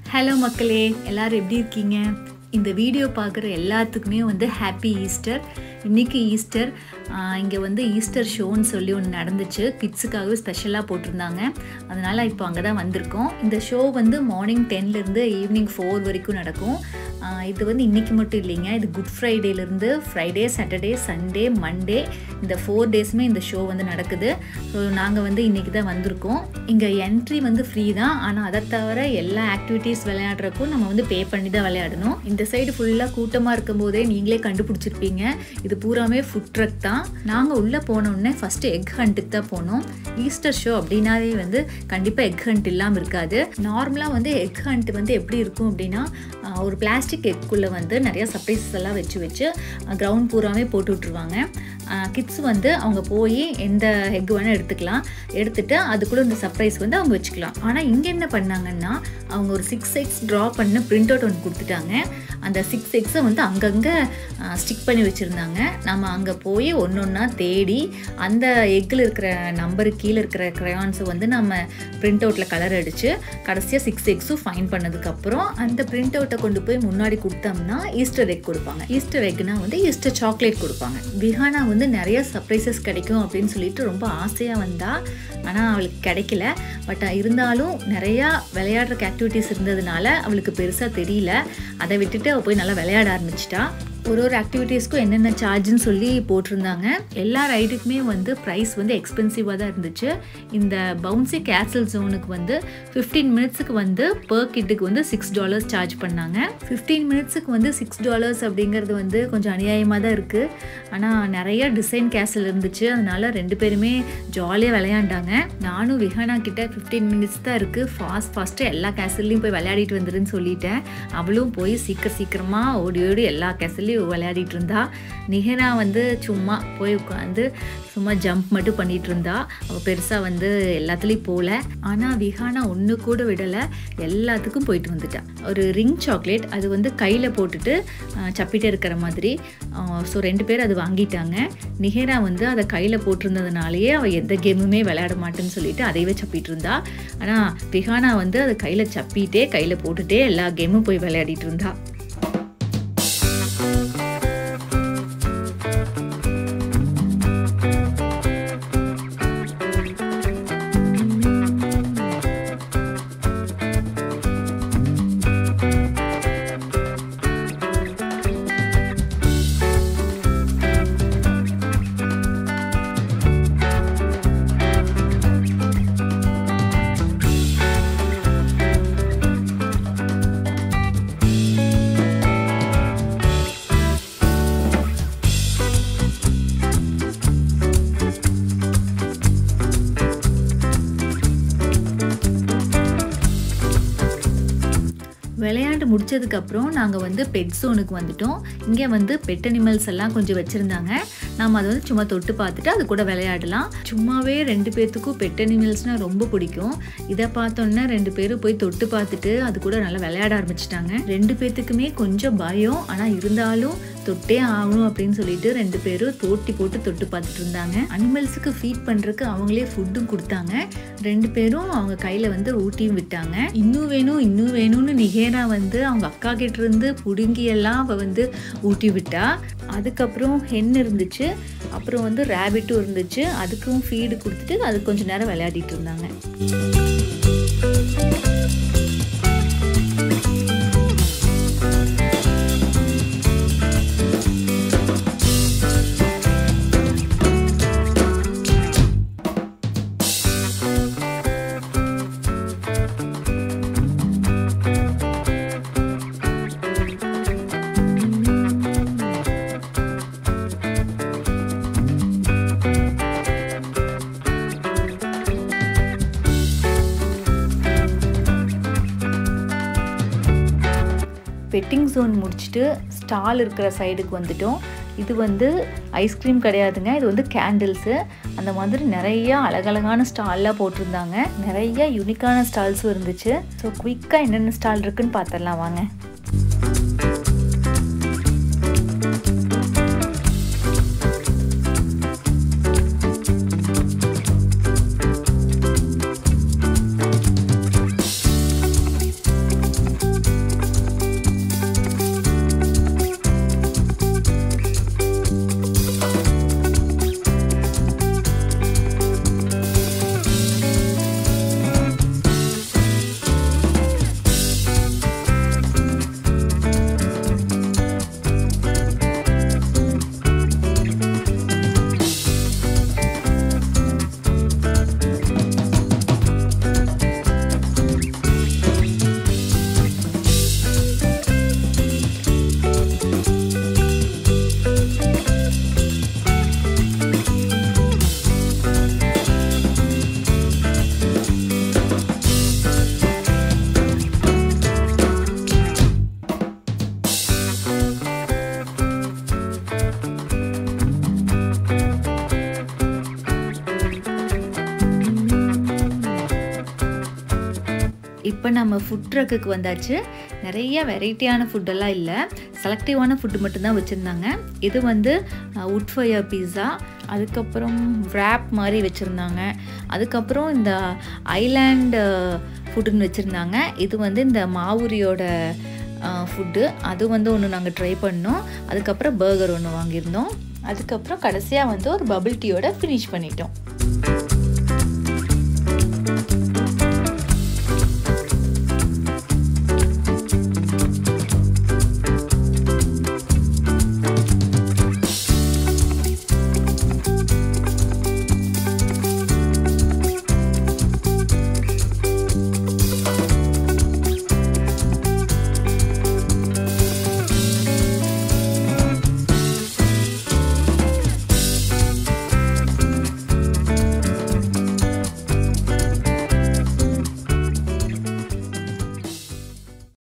hello மக்களே எல்லாரும் எப்படி இருக்கீங்க இந்த வீடியோ பார்க்குற எல்லாத்துக்குமே வந்து ஹாப்பி ஈஸ்டர் இன்றைக்கி ஈஸ்டர் இங்கே வந்து ஈஸ்டர் ஷோன்னு சொல்லி ஒன்று நடந்துச்சு கிட்ஸுக்காகவே ஸ்பெஷலாக போட்டிருந்தாங்க அதனால் இப்போ அங்கே தான் வந்திருக்கோம் இந்த ஷோ வந்து மார்னிங் டென்லேருந்து ஈவினிங் ஃபோர் வரைக்கும் நடக்கும் ஆஹ் இது வந்து இன்றைக்கி மட்டும் இல்லைங்க இது குட் ஃப்ரைடேலேருந்து ஃப்ரைடே சாட்டர்டே சண்டே மண்டே இந்த ஃபோர் டேஸுமே இந்த ஷோ வந்து நடக்குது ஸோ நாங்கள் வந்து இன்றைக்கி தான் வந்திருக்கோம் இங்கே என்ட்ரி வந்து ஃப்ரீ தான் ஆனால் அதை தவிர எல்லா ஆக்டிவிட்டீஸ் விளையாடுறக்கும் நம்ம வந்து பே பண்ணி தான் விளையாடணும் இந்த சைடு ஃபுல்லாக கூட்டமாக இருக்கும்போதே நீங்களே கண்டுபிடிச்சிருப்பீங்க இது பூராமே ஃபுட் ட்ரக் தான் நாங்கள் உள்ளே போனோடனே ஃபஸ்ட்டு எக் ஹண்ட்டுக்கு தான் போனோம் ஈஸ்டர் ஷோ அப்படின்னாவே வந்து கண்டிப்பாக எக் ஹண்ட் இல்லாமல் இருக்காது நார்மலாக வந்து எக் ஹண்ட் வந்து எப்படி இருக்கும் அப்படின்னா ஆஹ் ஒரு பிளாஸ்டிக் எக்குள்ளே வந்து நிறைய சர்ப்ரைசஸ் எல்லாம் வச்சு வச்சு கிரவுண்ட் பூராமே போட்டு விட்ருவாங்க கிட்ஸ் வந்து அவங்க போய் எந்த எக் வேணால் எடுத்துக்கலாம் எடுத்துட்டு அதுக்குள்ளே இந்த சர்ப்ரைஸ் வந்து அவங்க வச்சுக்கலாம் ஆனால் இங்கே என்ன பண்ணாங்கன்னா அவங்க ஒரு சிக்ஸ் எக்ஸ் ட்ரா பண்ண பிரிண்ட் அவுட் ஒன்று கொடுத்துட்டாங்க அந்த சிக்ஸ் எக்ஸை வந்து அங்கங்கே ஸ்டிக் பண்ணி வச்சுருந்தாங்க நம்ம அங்கே போய் ஒன்று ஒன்றா தேடி அந்த எக்கில் இருக்கிற நம்பரு கீழே இருக்கிற க்ரையான்ஸை வந்து நம்ம பிரிண்ட் அவுட்டில் கலர் அடித்து கடைசியாக சிக்ஸ் எக்ஸும் ஃபைன் பண்ணதுக்கப்புறம் அந்த பிரிண்ட் அவுட்டை கொண்டு போய் முன்னாடி கொடுத்தோம்னா ஈஸ்டர் எக் கொடுப்பாங்க ஈஸ்டர் எக்னா வந்து ஈஸ்டர் சாக்லேட் கொடுப்பாங்க விஹானா வந்து நிறைய சர்ப்ரைசஸ் கிடைக்கும் அப்படின்னு சொல்லிட்டு ரொம்ப ஆசையாக வந்தா ஆனால் அவளுக்கு கிடைக்கல பட் இருந்தாலும் நிறையா விளையாடுறக்கு ஆக்டிவிட்டீஸ் இருந்ததுனால அவளுக்கு பெருசாக தெரியல அதை விட்டுட்டு அவள் போய் நல்லா விளையாட ஆரம்பிச்சிட்டா ஒரு ஒரு ஆக்டிவிட்டீஸ்க்கும் என்னென்ன சார்ஜுன்னு சொல்லி போட்டிருந்தாங்க எல்லா ரைடுக்குமே வந்து ப்ரைஸ் வந்து எக்ஸ்பென்சிவாக தான் இருந்துச்சு இந்த பவுன்சி கேசல் ஜோனுக்கு வந்து ஃபிஃப்டீன் மினிட்ஸுக்கு வந்து பர் கிட்டுக்கு வந்து சிக்ஸ் டாலர்ஸ் சார்ஜ் பண்ணாங்க ஃபிஃப்டீன் மினிட்ஸுக்கு வந்து சிக்ஸ் டாலர்ஸ் அப்படிங்கிறது வந்து கொஞ்சம் அநியாயமாக தான் இருக்குது ஆனால் நிறைய டிசைன் கேசல் இருந்துச்சு அதனால ரெண்டு பேருமே ஜாலியாக விளையாண்டாங்க நானும் விஹானா கிட்ட ஃபிஃப்டீன் மினிட்ஸ் தான் இருக்குது ஃபாஸ்ட் ஃபாஸ்ட்டு எல்லா கேசல்லையும் போய் விளையாடிட்டு வந்துருன்னு சொல்லிட்டேன் அவளும் போய் சீக்கிரம் சீக்கிரமாக ஓடி ஓடி எல்லா கேசல்லையும் விளையாடிட்டு இருந்தா நிகனா வந்து சும்மா போய் உட்காந்து சும்மா ஜம்ப் மட்டும் பண்ணிட்டு இருந்தா அவள் பெருசாக வந்து எல்லாத்துலேயும் போகல ஆனால் விஹானா ஒன்று கூட விடலை எல்லாத்துக்கும் போயிட்டு வந்துட்டா ஒரு ரிங் சாக்லேட் அது வந்து கையில் போட்டுட்டு அஹ், சப்பிட்டே இருக்கிற மாதிரி ஸோ ரெண்டு பேர் அது வாங்கிட்டாங்க நிகேரா வந்து அதை கையில் போட்டிருந்ததுனாலேயே அவள் எந்த கேமுமே விளையாட மாட்டேன்னு சொல்லிட்டு அதையவே சப்பிட்டு இருந்தா ஆனால் விஹானா வந்து அதை கையில் சப்பிட்டே கையில் போட்டுட்டே எல்லா கேமும் போய் விளையாடிட்டு இருந்தா விளையாண்டு முடிச்சதுக்கப்புறம் நாங்கள் வந்து பெட் ஜோனுக்கு வந்துட்டோம் இங்கே வந்து பெட் அனிமல்ஸ் எல்லாம் கொஞ்சம் வச்சுருந்தாங்க நம்ம அதை வந்து சும்மா தொட்டு பார்த்துட்டு அது கூட விளையாடலாம் சும்மாவே ரெண்டு பேர்த்துக்கும் பெட் அனிமல்ஸ்னால் ரொம்ப பிடிக்கும் இதை பார்த்தோன்னே ரெண்டு பேரும் போய் தொட்டு பார்த்துட்டு அது கூட நல்லா விளையாட ஆரம்பிச்சிட்டாங்க ரெண்டு பேர்த்துக்குமே கொஞ்சம் பயம் ஆனால் இருந்தாலும் தொட்டே ஆகணும் அப்படின்னு சொல்லிட்டு ரெண்டு பேரும் தோட்டி போட்டு தொட்டு பார்த்துட்டு இருந்தாங்க அனிமல்ஸுக்கு ஃபீட் பண்ணுறதுக்கு அவங்களே ஃபுட்டும் கொடுத்தாங்க ரெண்டு பேரும் அவங்க கையில் வந்து ஊட்டியும் விட்டாங்க இன்னும் வேணும் இன்னும் வேணும்னு நிகேரா வந்து அவங்க அக்கா கிட்ட இருந்து புடுங்கி எல்லாம் அவள் வந்து ஊட்டி விட்டா அதுக்கப்புறம் ஹென் இருந்துச்சு அப்புறம் வந்து ரேபிட்டும் இருந்துச்சு அதுக்கும் ஃபீடு கொடுத்துட்டு அது கொஞ்ச நேரம் விளையாடிட்டு இருந்தாங்க பெட்டிங் ஜோன் முடிச்சுட்டு ஸ்டால் இருக்கிற சைடுக்கு வந்துட்டோம் இது வந்து ஐஸ்கிரீம் கிடையாதுங்க இது வந்து கேண்டில்ஸு அந்த மாதிரி நிறைய அழகழகான ஸ்டால்லாம் போட்டிருந்தாங்க நிறைய யூனிக்கான ஸ்டால்ஸும் இருந்துச்சு ஸோ குயிக்காக என்னென்ன ஸ்டால் இருக்குன்னு பார்த்துடலாம் வாங்க நம்ம ஃபுட் ட்ரக்குக்கு வந்தாச்சு நிறைய வெரைட்டியான ஃபுட்டெல்லாம் இல்லை செலக்டிவான ஃபுட்டு மட்டும்தான் வச்சுருந்தாங்க இது வந்து உட் ஃபயர் பீஸா அதுக்கப்புறம் ரேப் மாதிரி வச்சுருந்தாங்க அதுக்கப்புறம் இந்த ஐலாண்டு ஃபுட்டுன்னு வச்சுருந்தாங்க இது வந்து இந்த மாவுரியோட ஃபுட்டு அது வந்து ஒன்று நாங்கள் ட்ரை பண்ணோம் அதுக்கப்புறம் பர்கர் ஒன்று வாங்கியிருந்தோம் அதுக்கப்புறம் கடைசியாக வந்து ஒரு பபிள் டீயோட ஃபினிஷ் பண்ணிட்டோம்